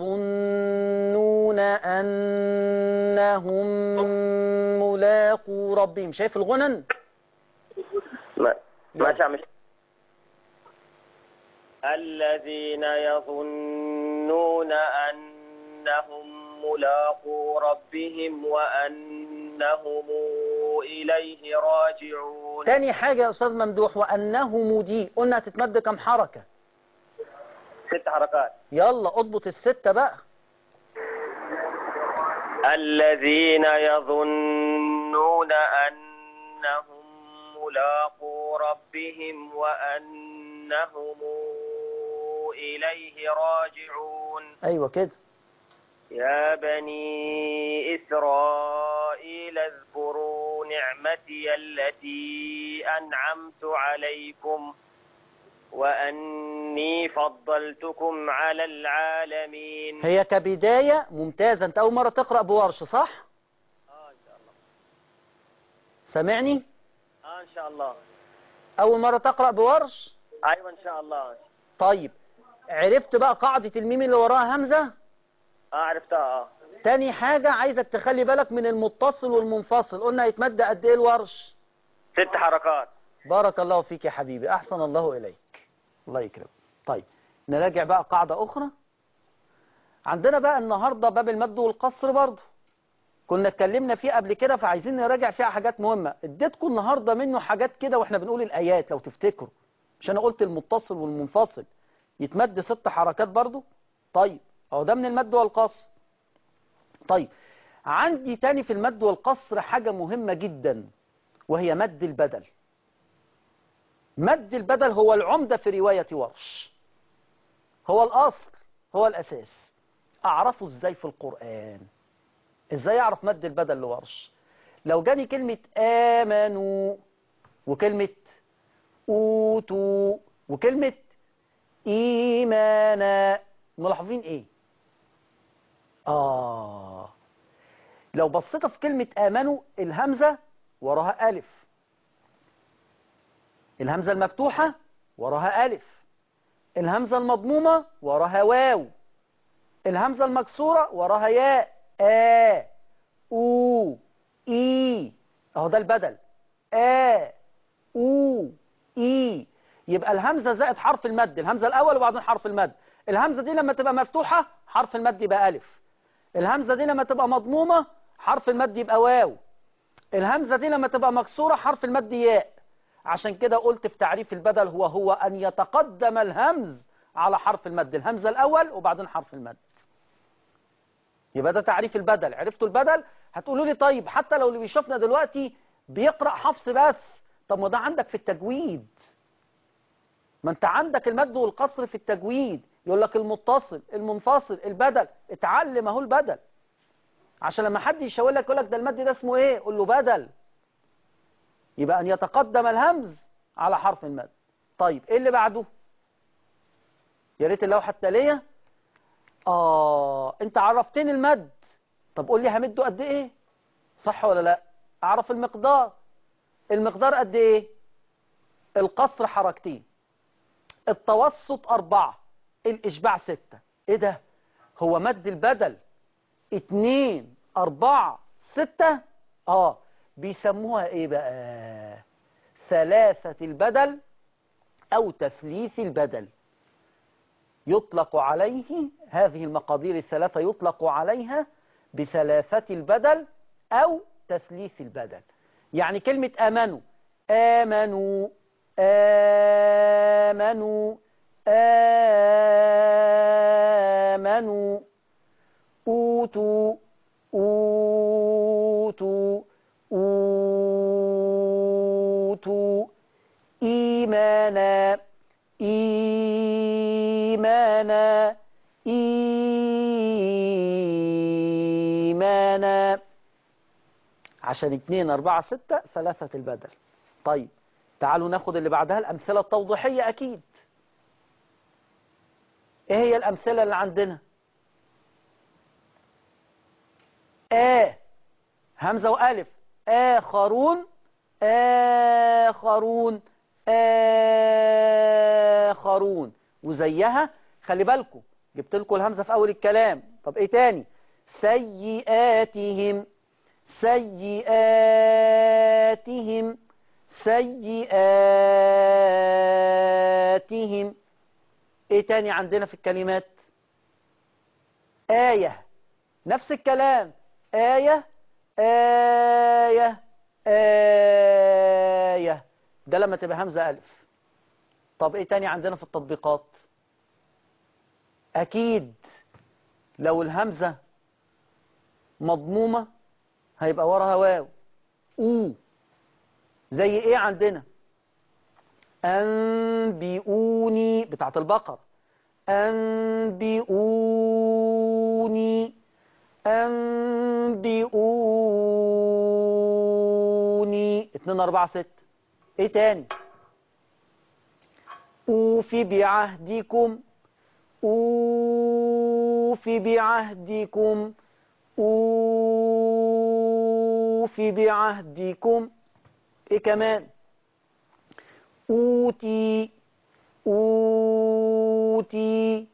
يظنون أنهم ملاقو ربهم شايف الغنن ما ماشي يا مش الذين يظنون أنهم ملاقو ربهم وأنهم إليه راجعون تاني حاجة يا أستاذ ممدوح وأنه مدي قلنا هتتمد كم حركة ست حركات يلا اضبط الستة بقى الذين يظنون أنهم ملاقو ربهم وأنهم إليه راجعون أيوة كده يا بني إسرائيل اذكروا نعمتي التي أنعمت عليكم وأني فضلتكم على العالمين هي كبداية ممتازة أنت أول مرة تقرأ بورش صح؟ آه إن شاء الله سامعني؟ آه إن شاء الله أول مرة تقرأ بورش؟ أيوة إن شاء الله طيب عرفت بقى قاعدة الميم اللي وراها همزة؟ آه عرفتها آه تاني حاجة عايزك تخلي بالك من المتصل والمنفصل قلنا هيتمد قد ايه الورش ست حركات بارك الله فيك يا حبيبي احسن الله اليك الله يكرمك طيب نراجع بقى قاعدة اخرى عندنا بقى النهاردة باب المد والقصر برضه كنا اتكلمنا فيه قبل كده فعايزين نراجع فيها حاجات مهمة اديتكم النهاردة منه حاجات كده واحنا بنقول الايات لو تفتكروا مش انا قلت المتصل والمنفصل يتمد ست حركات برضه طيب اهو ده من المد والقصر طيب عندي تاني في المد والقصر حاجة مهمة جدا وهي مد البدل مد البدل هو العمدة في رواية ورش هو الأصل هو الأساس أعرفه إزاي في القرآن إزاي أعرف مد البدل لورش لو جاني كلمة آمنوا وكلمة أوتوا وكلمة إيمانا ملاحظين إيه آه لو بصيت في كلمة آمنوا الهمزة وراها ألف الهمزة المفتوحة وراها ألف الهمزة المضمومة وراها واو الهمزة المكسورة وراها ياء آ أو إي أهو ده البدل آ أو إي يبقى الهمزة زائد حرف المد الهمزة الأول وبعدين حرف المد الهمزة دي لما تبقى مفتوحة حرف المد يبقى ألف الهمزة دي لما تبقى مضمومة حرف المد يبقى واو الهمزة دي لما تبقى مكسورة حرف المد ياء عشان كده قلت في تعريف البدل هو هو أن يتقدم الهمز على حرف المد الهمزة الأول وبعدين حرف المد يبقى ده تعريف البدل عرفتوا البدل هتقولوا لي طيب حتى لو اللي بيشوفنا دلوقتي بيقرأ حفص بس طب ما ده عندك في التجويد ما انت عندك المد والقصر في التجويد يقول لك المتصل المنفصل البدل اتعلم اهو البدل عشان لما حد يشاور لك يقول لك ده المد ده اسمه ايه قول له بدل يبقى ان يتقدم الهمز على حرف المد طيب ايه اللي بعده يا ريت اللوحه التاليه اه انت عرفتني المد طب قول لي همده قد ايه صح ولا لا اعرف المقدار المقدار قد ايه القصر حركتين التوسط أربعة الإشباع ستة إيه ده هو مد البدل اتنين أربعة ستة آه بيسموها ايه بقى ثلاثة البدل او تثليث البدل يطلق عليه هذه المقادير الثلاثة يطلق عليها بثلاثة البدل أو تثليث البدل يعني كلمة آمنوا آمنوا آمنوا آمنوا أوتوا أوتوا أوتوا إيمانا إيمانا إيمانا عشان اتنين أربعة ستة ثلاثة البدل طيب تعالوا ناخد اللي بعدها الأمثلة التوضيحية أكيد إيه هي الأمثلة اللي عندنا آ همزة وألف آخرون آخرون آخرون وزيها خلي بالكم جبت لكم الهمزة في أول الكلام طب إيه تاني سيئاتهم سيئاتهم سيئاتهم إيه تاني عندنا في الكلمات آية نفس الكلام آية آية آية ده لما تبقى همزة ألف طب إيه تاني عندنا في التطبيقات أكيد لو الهمزة مضمومة هيبقى وراها واو أو زي إيه عندنا أنبئوني بتاعت البقر أنبئوني أنبئوني اتنين أربعة ست ايه تاني أوفي بعهدكم أوفي بعهدكم أوفي بعهدكم ايه كمان أوتي أوتي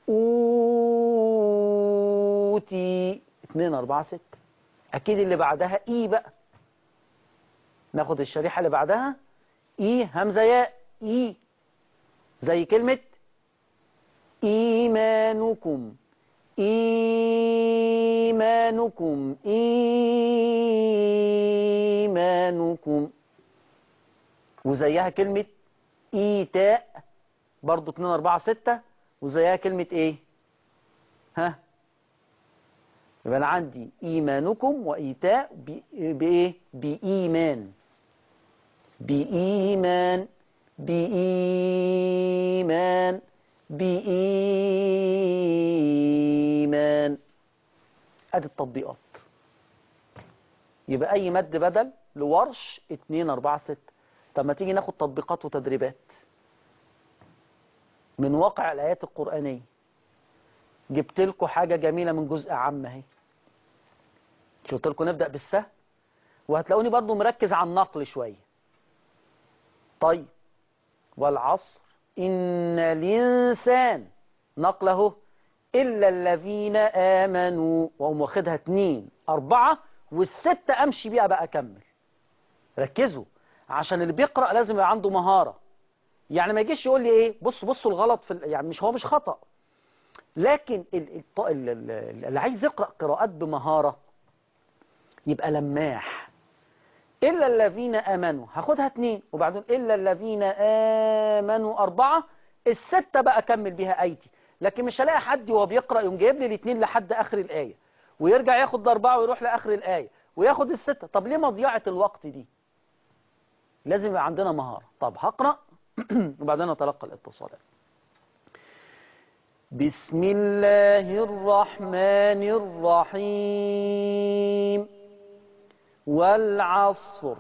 أوتي اتنين أربعة ستة أكيد اللي بعدها إي بقى ناخد الشريحة اللي بعدها إي همزة ياء إي زي كلمة إيمانكم إيمانكم إيمانكم وزيها كلمة إيتاء برضو 2 4 6 وزيها كلمة إيه ها يبقى أنا عندي إيمانكم وإيتاء ب- بإيه بإيمان بإيمان بإيمان بإيمان أدي التطبيقات يبقى أي مد بدل لورش 2 4 6 طب ما تيجي ناخد تطبيقات وتدريبات من واقع الآيات القرآنية جبت لكم حاجة جميلة من جزء عام اهي قلت لكم نبدأ بالسهل وهتلاقوني برضو مركز على النقل شوية طيب والعصر إن الإنسان نقله إلا الذين آمنوا وهم واخدها اتنين أربعة والستة أمشي بيها بقى أكمل ركزوا عشان اللي بيقرأ لازم يبقى عنده مهارة يعني ما يجيش يقول لي ايه بص بصوا الغلط في ال- يعني مش هو مش خطأ لكن ال- الط- ال- ال- اللي عايز يقرأ قراءات بمهارة يبقى لماح إلا الذين آمنوا هاخدها اتنين وبعدين إلا الذين آمنوا أربعة الستة بقى أكمل بيها أيدي لكن مش هلاقي حد وهو بيقرأ يوم جايب لي الاتنين لحد آخر الآية ويرجع ياخد الأربعة ويروح لآخر الآية وياخد الستة طب ليه مضيعة الوقت دي لازم يبقى عندنا مهارة طب هقرأ وبعدين نتلقى الاتصالات بسم الله الرحمن الرحيم والعصر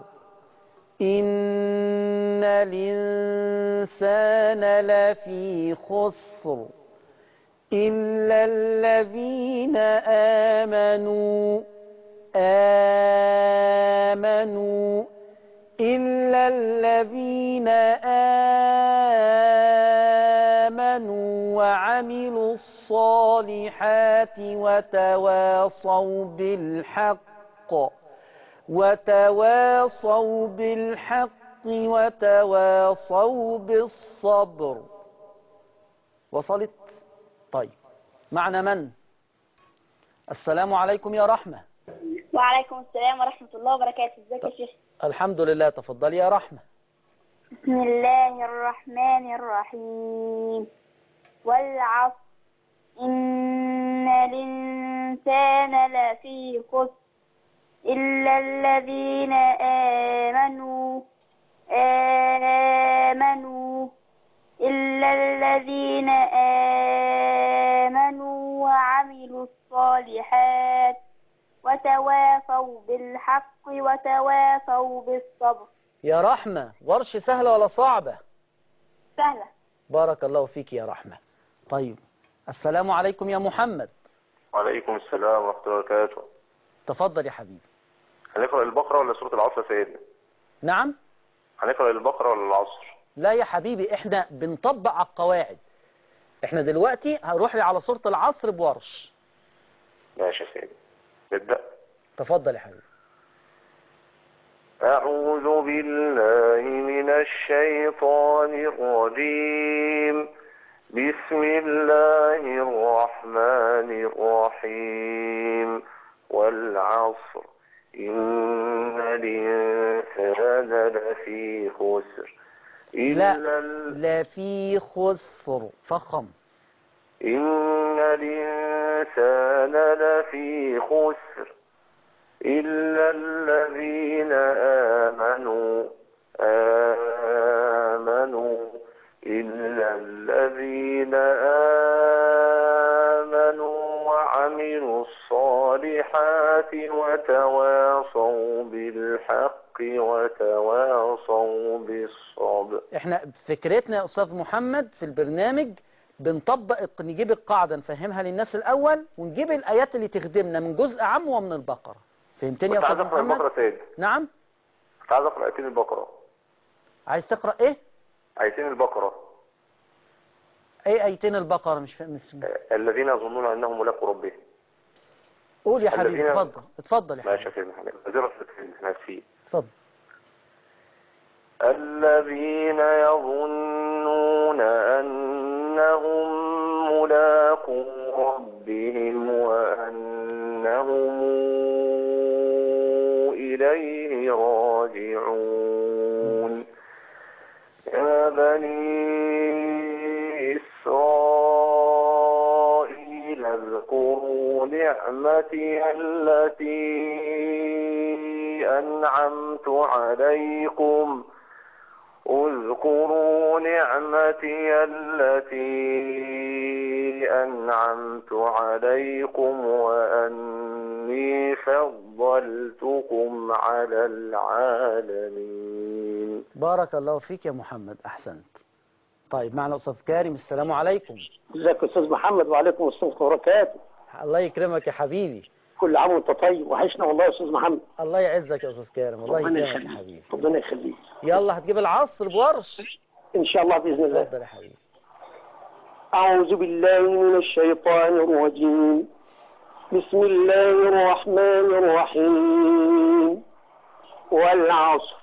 إن الإنسان لفي خسر إلا الذين آمنوا آمنوا إلا الذين آمنوا وعملوا الصالحات وتواصوا بالحق وتواصوا بالحق وتواصوا بالصبر وصلت طيب معنا من السلام عليكم يا رحمة وعليكم السلام ورحمة الله وبركاته ازيك يا شيخ الحمد لله تفضلي يا رحمة بسم الله الرحمن الرحيم والعصر إن الإنسان لفي خسر إلا الذين آمنوا آمنوا إلا الذين آمنوا وعملوا الصالحات وتواصوا بالحق وتواصوا بالصبر يا رحمة ورش سهلة ولا صعبة سهلة بارك الله فيك يا رحمة طيب السلام عليكم يا محمد وعليكم السلام ورحمة الله وبركاته تفضل يا حبيبي هنقرأ البقرة ولا سورة العصر يا سيدنا نعم هنقرأ البقرة ولا العصر لا يا حبيبي احنا بنطبق على القواعد احنا دلوقتي هنروح لي على سورة العصر بورش ماشي يا سيدي نبدأ تفضل يا حبيبي أعوذ بالله من الشيطان الرجيم بسم الله الرحمن الرحيم والعصر إن الإنسان لفي خسر لا إلا ال- لا في خسر فخم إن الإنسان لفي خسر إلا الذين آمنوا آمنوا إلا الذين آمنوا وعملوا الصالحات وتواصوا بالحق وتواصوا بالصبر احنا فكرتنا يا استاذ محمد في البرنامج بنطبق نجيب القاعدة نفهمها للناس الاول ونجيب الايات اللي تخدمنا من جزء عام ومن البقرة فهمتني يا كنت عايز استاذ أقرأ محمد البقرة سيد نعم كنت عايز أقرأ آيتين البقرة عايز تقرأ ايه آيتين البقرة ايه ايتين البقرة مش فاهم اسمه الذين يظنون أنهم ملاقوا ربهم قول يا حبيبي الذين- اتفضل اتفضل يا حبيبي ماشي يا سيدنا حبيبي وزير احنا فيه اتفضل الذين يظنون أنهم ملاقو ربهم وأنهم إليه راجعون يا بني إسرائيل اذكروا نعمتي التي أنعمت عليكم اذكروا نعمتي التي أنعمت عليكم وأني فضلتكم على العالمين بارك الله فيك يا محمد احسنت طيب معنا استاذ كارم السلام عليكم ازيك يا استاذ محمد وعليكم السلام ورحمه الله وبركاته الله يكرمك يا حبيبي كل عام وانت طيب وحشنا والله يا استاذ محمد الله يعزك يا استاذ كارم الله ربنا يكرمك يا يخليك. حبيبي ربنا يخليك يلا هتجيب العصر بورش ان شاء الله باذن الله اتفضل يا حبيبي اعوذ بالله من الشيطان الرجيم بسم الله الرحمن الرحيم والعصر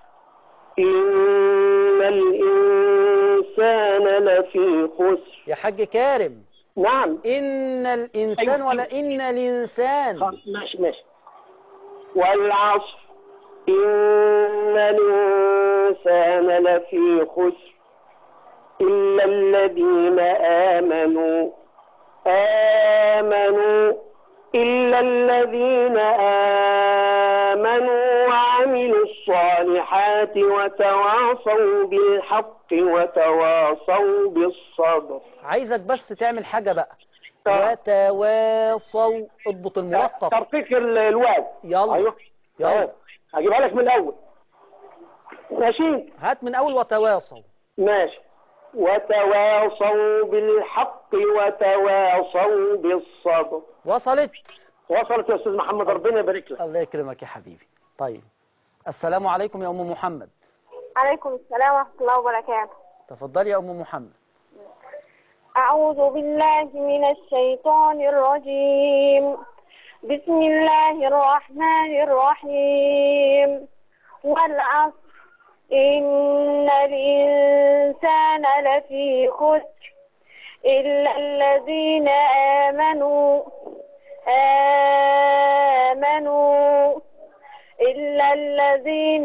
ان الانسان لفي خسر يا حاج كارم نعم ان الانسان أيوة. ولا ان الانسان ماشي ماشي والعصر إن الإنسان لفي خسر إلا الذين آمنوا آمنوا إلا الذين آمنوا وعملوا الصالحات وتواصوا بالحق وتواصوا بالصبر عايزك بس تعمل حاجة بقى آه. وتواصوا اضبط المرقب ترقيق ال- الواد يلا أيوه يلا أهو. هجيبها لك من الأول ماشي هات من اول وتواصوا ماشي وتواصوا بالحق وتواصوا بالصبر وصلت وصلت يا استاذ محمد ربنا يبارك لك الله يكرمك يا حبيبي طيب السلام عليكم يا ام محمد عليكم السلام ورحمة الله وبركاته تفضلي يا ام محمد أعوذ بالله من الشيطان الرجيم بسم الله الرحمن الرحيم والعصر إن الإنسان لفي خسر إلا الذين آمنوا آمنوا إلا الذين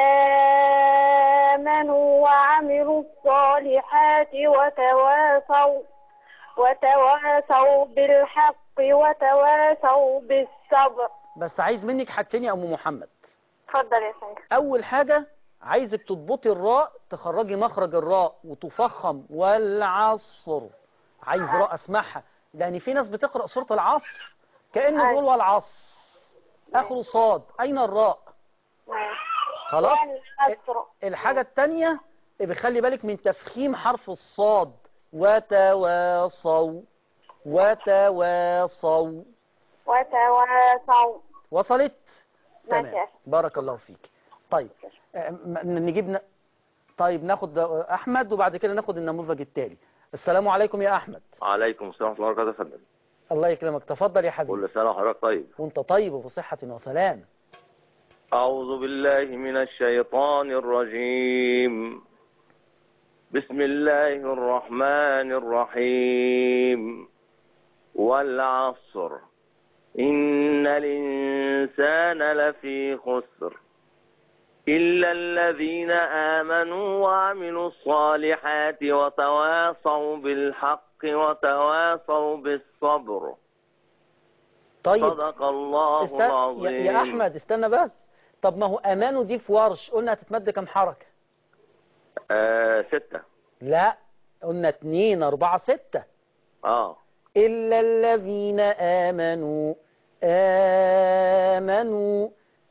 آمنوا وعملوا الصالحات وتواصوا وتواصوا بالحق وتواصوا بالصبر بس عايز منك حاجتين يا ام محمد اتفضل يا فندم اول حاجة عايزك تضبطي الراء تخرجي مخرج الراء وتفخم والعصر عايز راء اسمعها لان في ناس بتقرأ سورة العصر كأنه أيوة. بيقول والعصر اخره صاد اين الراء خلاص والعصر الحاجة التانية بخلي بالك من تفخيم حرف الصاد وتواصوا وتواصوا وتواصوا وصلت ماشي. تمام بارك الله فيك طيب آه، م- نجيب ن... طيب ناخد آه، احمد وبعد كده ناخد النموذج التالي السلام عليكم يا احمد عليكم السلام ورحمة الله وبركاته يا فندم الله يكرمك تفضل يا حبيبي كل سنة وحضرتك طيب وانت طيب وبصحة وسلام أعوذ بالله من الشيطان الرجيم بسم الله الرحمن الرحيم والعصر إن الإنسان لفي خسر إلا الذين آمنوا وعملوا الصالحات وتواصوا بالحق وتواصوا بالصبر طيب صدق الله است... يا... العظيم يا احمد استنى بس طب ما هو امانه دي في ورش قلنا هتتمد كام حركة آه ستة لا قلنا اتنين اربعة ستة اه إلا الذين آمنوا آمنوا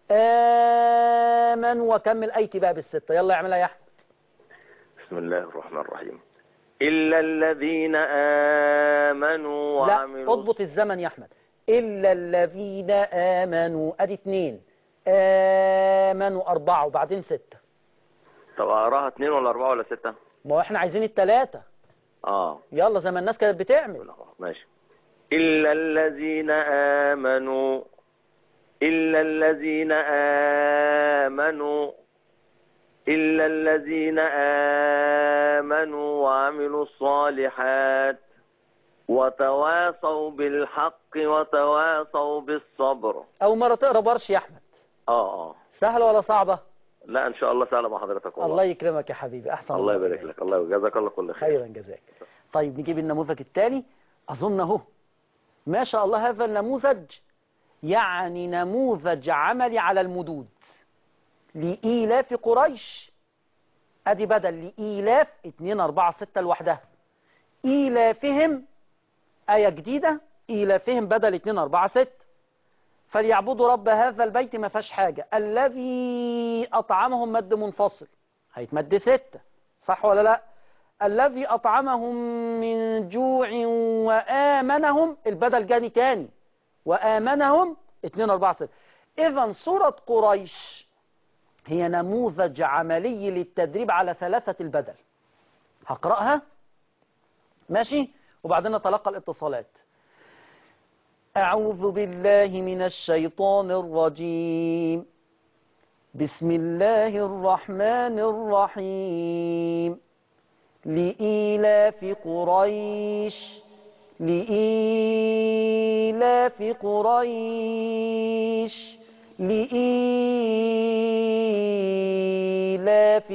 آمنوا وكمل أيتي بقى بالستة يلا اعملها يا أحمد بسم الله الرحمن الرحيم إلا الذين آمنوا لا وعملوا اضبط الزمن يا أحمد إلا الذين آمنوا أدي اتنين آمنوا أربعة وبعدين ستة طب أقراها اتنين ولا أربعة ولا ستة؟ ما هو احنا عايزين التلاتة اه يلا زي ما الناس كانت بتعمل ماشي إلا الذين آمنوا إلا الذين آمنوا إلا الذين آمنوا وعملوا الصالحات وتواصوا بالحق وتواصوا بالصبر أول مرة تقرا برش يا أحمد اه اه سهلة ولا صعبة لا ان شاء الله سهله مع حضرتك والله الله يكرمك يا حبيبي أحسن الله يبارك لك الله يجزاك الله كل خير خيرا جزاك طيب نجيب النموذج التالي أظن أهو ما شاء الله هذا النموذج يعني نموذج عملي على المدود لإيلاف قريش أدي بدل لإيلاف 2 4 6 لوحدها إيلافهم آية جديدة إيلافهم بدل 2 4 6 فليعبدوا رب هذا البيت ما فيهاش حاجة الذي أطعمهم مد منفصل هيتمد ستة صح ولا لا الذي أطعمهم من جوع وآمنهم البدل جاني تاني وآمنهم 2 4 6 إذا سورة قريش هي نموذج عملي للتدريب على ثلاثة البدل هقرأها ماشي وبعدين نتلقى الاتصالات أعوذ بالله من الشيطان الرجيم بسم الله الرحمن الرحيم لإيلاف قريش لإيلاف قريش لإيلاف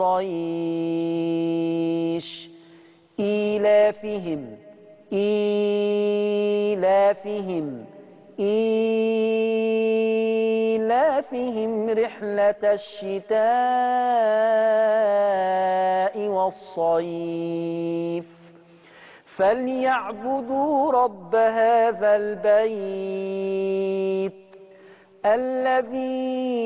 قريش إيلافهم إيلافهم إيلافهم رحلة الشتاء والصيف فليعبدوا رب هذا البيت الذي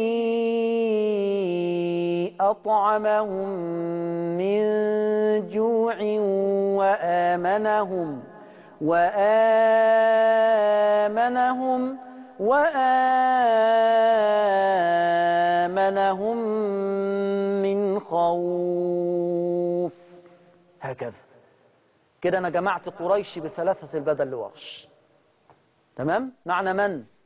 أطعمهم من جوع وآمنهم وآمنهم وآمنهم من خوف هكذا كده أنا جمعت قريش بثلاثة البدل لورش تمام معنى من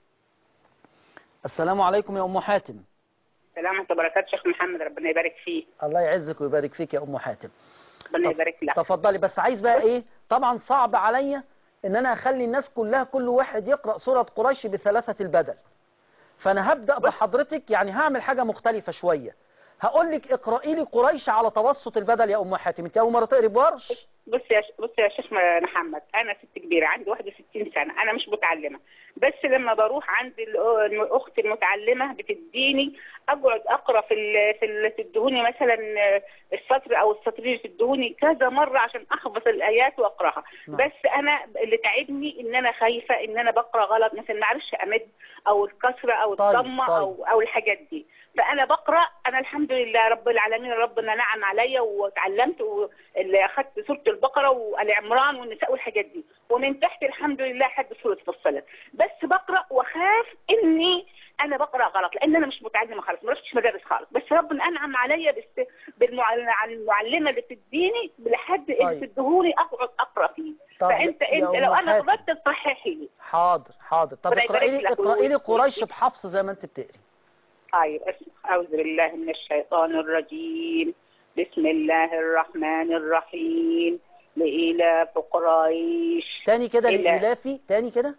السلام عليكم يا أم حاتم سلامة وبركات شيخ محمد ربنا يبارك فيه الله يعزك ويبارك فيك يا أم حاتم ربنا يبارك لك تفضلي بس عايز بقى ايه طبعا صعب عليا ان انا اخلي الناس كلها كل واحد يقرأ سورة قريش بثلاثة البدل فانا هبدأ بحضرتك يعني هعمل حاجة مختلفة شوية هقول لك اقرأي لي قريش على توسط البدل يا ام حاتم انت اول مرة تقري بورش بص يا ش... بص يا شيخ محمد انا ست كبيره عندي 61 سنه انا مش متعلمه بس لما بروح عند ال- الاخت المتعلمه بتديني اقعد اقرا في ال... في ال... تدهوني مثلا السطر او السطرين تدهوني كذا مره عشان احفظ الايات واقراها نعم. بس انا اللي تعبني ان انا خايفه ان انا بقرا غلط مثلا ما اعرفش امد او الكسره او طيب، الضمه طيب. او او الحاجات دي فانا بقرا انا الحمد لله رب العالمين ربنا نعم عليا واتعلمت واللي اخذت سوره البقره وال عمران والنساء والحاجات دي ومن تحت الحمد لله حد سوره فصلت بس بقرا واخاف اني انا بقرا غلط لان انا مش متعلمه خالص ما رحتش مدارس خالص بس ربنا انعم عليا بس بالمعلمه اللي بتديني لحد اللي طيب. تدهوني اقعد اقرا فيه طب فانت يا انت أم لو انا حاتم. غلطت تصححي لي حاضر حاضر طب ربنا اقرأي يبارك لي لك اقرأي لي و- قريش بحفص زي ما انت بتقري طيب أس- أعوذ بالله من الشيطان الرجيم بسم الله الرحمن الرحيم لإلاف قريش تاني كده إلى- لإلافي تاني كده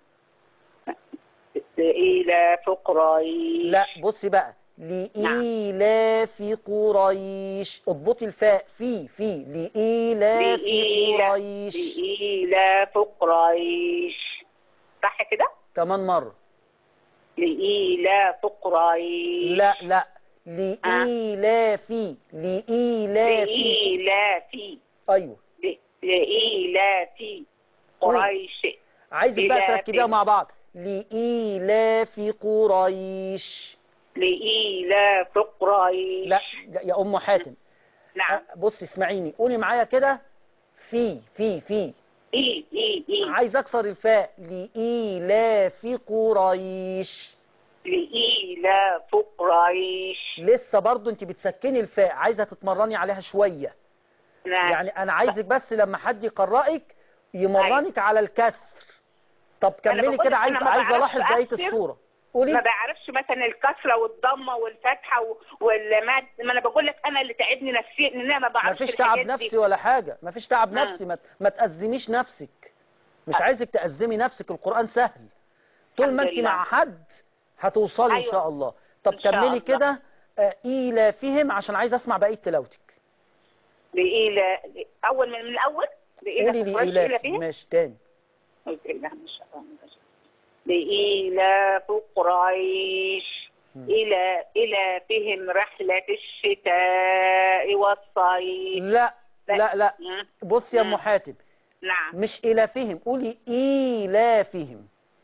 لإلاف قريش لا بصي بقى لإيلاف قريش اضبطي الفاء في في لإيلاف لإيلاف- قريش لإلاف قريش صح كده؟ كمان مرة لإلاف قريش لا لا لإيلاف لإيلاف لإيلاف أيوه ل- لإيلاف قريش عايزك بقى إيلاف. تركبيها مع بعض لإيلاف قريش لإيلاف قريش لا لا، يا أم حاتم نعم بصي اسمعيني قولي معايا كده في في في إي إي إي عايز اكسر الفاء لإيلاف قريش لإيلاف قريش لسه برضو انت بتسكني الفاء عايزه تتمرني عليها شويه نعم يعني انا عايزك بس لما حد يقرأك يمرنك على الكسر طب أنا كملي بقول كده لك عايز أنا ما عايز بعرفش الاحظ بقيه أكتب. الصوره ما قولي بعرفش مثلا الكسره والضمه والفتحه و- والمد ما انا بقول لك انا اللي تعبني نفسيا ان انا ما ما بعرفش فيش تعب الحاجات دي. نفسي ولا حاجه ما فيش تعب آه. نفسي ما, ما تأزميش نفسك مش عايزك تأزمي نفسك القرآن سهل طول ما الحمد انت لله. مع حد هتوصلي ان أيوة. شاء الله طب إن شاء كملي الله. كده آه، إيلافهم عشان عايز اسمع بقيه تلاوتك لإيلا اول من, من الاول قولي لي قريش إيلا إيلاف فيهم ماشي تاني أعوذ بالله من الشيطان الرجيم. لإيلاف قريش إلى إلى بهم رحلة الشتاء والصيف لا لا لا مم. بص يا ام مم. حاتم نعم مش إيلافهم قولي إيلافهم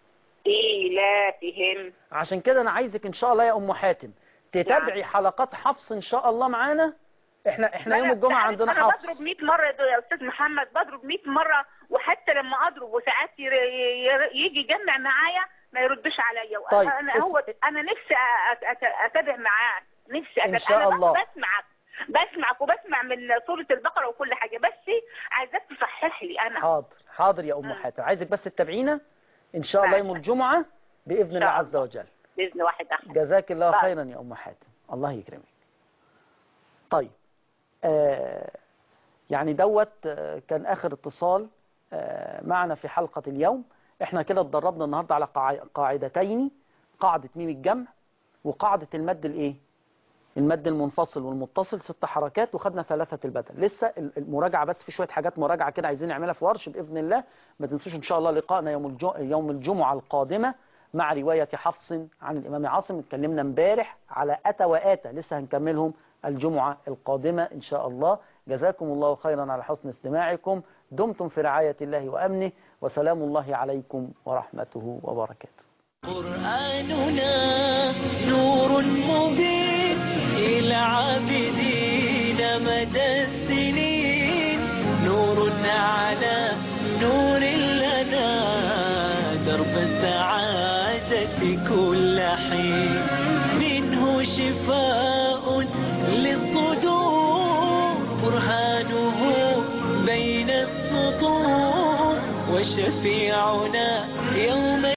إيلافهم عشان كده انا عايزك ان شاء الله يا ام حاتم تتابعي حلقات حفص ان شاء الله معانا احنا احنا يوم لا، الجمعه لا، عندنا انا حفص بضرب 100 مره يا استاذ محمد بضرب 100 مره وحتى لما اضرب وساعات ير- ير- يجي يجمع معايا ما يردش عليا طيب، انا اس- هو انا نفسي أ- أ- أت- اتابع معاك نفسي إن أتابع. شاء انا الله. بسمعك بسمعك وبسمع من سوره البقره وكل حاجه بس عايزاك تصحح لي انا حاضر حاضر يا ام حاتم عايزك بس تتابعينا ان شاء الله يوم الجمعه باذن الله عز وجل باذن واحد احد جزاك الله طيب. خيرا يا ام حاتم الله يكرمك طيب آه يعني دوت آه كان اخر اتصال آه معنا في حلقه اليوم احنا كده اتدربنا النهارده على قاع- قاعدتين قاعده ميم الجمع وقاعده المد الايه المد المنفصل والمتصل ست حركات وخدنا ثلاثة البدل لسه ال- المراجعة بس في شوية حاجات مراجعة كده عايزين نعملها في ورش بإذن الله ما تنسوش إن شاء الله لقائنا يوم الجو يوم الجمعة القادمة مع رواية حفص عن الإمام عاصم اتكلمنا امبارح على أتى وآتى لسه هنكملهم الجمعة القادمة إن شاء الله جزاكم الله خيرا على حسن استماعكم دمتم في رعاية الله وأمنه وسلام الله عليكم ورحمته وبركاته قرآننا نور مبين للعابدين مدى السنين نور على نور لنا درب السعادة كل حين منه شفاء للصدور برهانه بين السطور وشفيعنا يوم